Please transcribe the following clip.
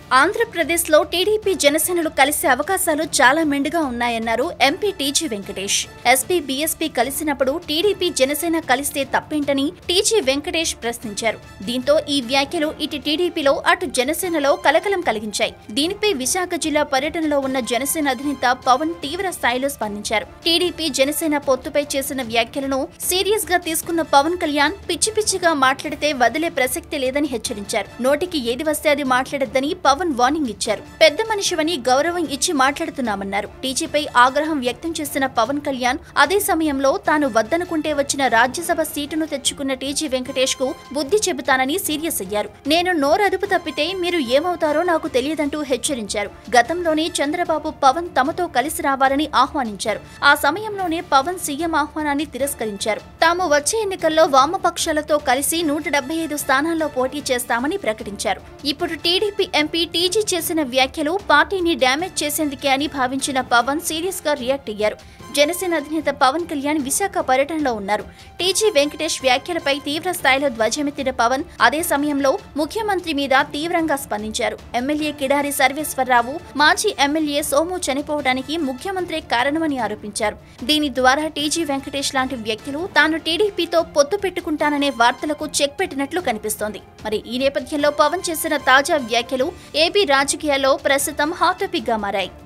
ఆంధ్రప్రదేశ్లో టీడీపీ జనసేనలు కలిసే అవకాశాలు చాలా మెండుగా ఉన్నాయన్నారు MP TG Venkatesh SP BSP కలిసినప్పుడు టీడీపీ జనసేన కలిస్తే తప్పేంటని టీజీ వెంకటేష్ ప్రశ్నించారు దీంతో ఈ వ్యాఖ్యలు ఇటు టీడీపీలో అటు జనసేనలో కలకలం కలిగించాయి దీనిపై విశాఖ జిల్లా పర్యటనలో ఉన్న జనసేన అధినేత పవన్ తీవ్ర స్థాయిలో స్పందించారు టీడీపీ జనసేన పొత్తుపై చేసిన వ్యాఖ్యలను సీరియస్ గా తీసుకున్న పవన్ కళ్యాణ్ పిచ్చి పిచ్చిగా మాట్లాడితే వదిలే ప్రసక్తి లేదని హెచ్చరించారు నోటికి ఏది వస్తే అది మాట్లాడొద్దని పవన్ వార్నింగ్ ఇచ్చారు పెద్ద మనిషివని గౌరవం ఇచ్చి మాట్లాడుతున్నామన్నారు టీజీపై ఆగ్రహం వ్యక్తం చేసిన పవన్ కళ్యాణ్ అదే సమయంలో తాను వద్దనుకుంటే వచ్చిన రాజ్యసభ సీటును తెచ్చుకున్న టీజీ వెంకటేష్ కు బుద్ధి చెబుతానని సీరియస్ అయ్యారు నేను నోరదుపు తప్పితే మీరు ఏమవుతారో నాకు తెలియదంటూ హెచ్చరించారు గతంలోనే చంద్రబాబు పవన్ తమతో కలిసి రావాలని ఆహ్వానించారు ఆ సమయంలోనే పవన్ సీఎం ఆహ్వానాన్ని తిరస్కరించారు తాము వచ్చే ఎన్నికల్లో వామపక్షాలతో కలిసి నూట డెబ్బై ఐదు స్థానాల్లో పోటీ చేస్తామని ప్రకటించారు ఇప్పుడు టీడీపీ ఎంపీ టీజీ చేసిన వ్యాఖ్యలు పార్టీని డ్యామేజ్ చేసేందుకే అని భావించిన పవన్ సీరియస్ గా రియాక్ట్ అయ్యారు జనసేన అధినేత పవన్ కళ్యాణ్ విశాఖ పర్యటనలో ఉన్నారు టీజీ వెంకటేష్ వ్యాఖ్యలపై తీవ్ర స్థాయిలో ధ్వజమెత్తిన పవన్ అదే సమయంలో ముఖ్యమంత్రి మీద తీవ్రంగా స్పందించారు ఎమ్మెల్యే కిడారి సర్వేశ్వరరావు మాజీ ఎమ్మెల్యే సోము చనిపోవడానికి ముఖ్యమంత్రి కారణమని ఆరోపించారు దీని ద్వారా టీజీ వెంకటేష్ లాంటి వ్యక్తులు తాను టీడీపీతో పొత్తు పెట్టుకుంటాననే వార్తలకు చెక్ పెట్టినట్లు కనిపిస్తోంది మరి ఈ నేపథ్యంలో పవన్ చేసిన తాజా వ్యాఖ్యలు ఏపీ రాజకీయాల్లో ప్రస్తుతం హాట్ టాపిక్ గా మారాయి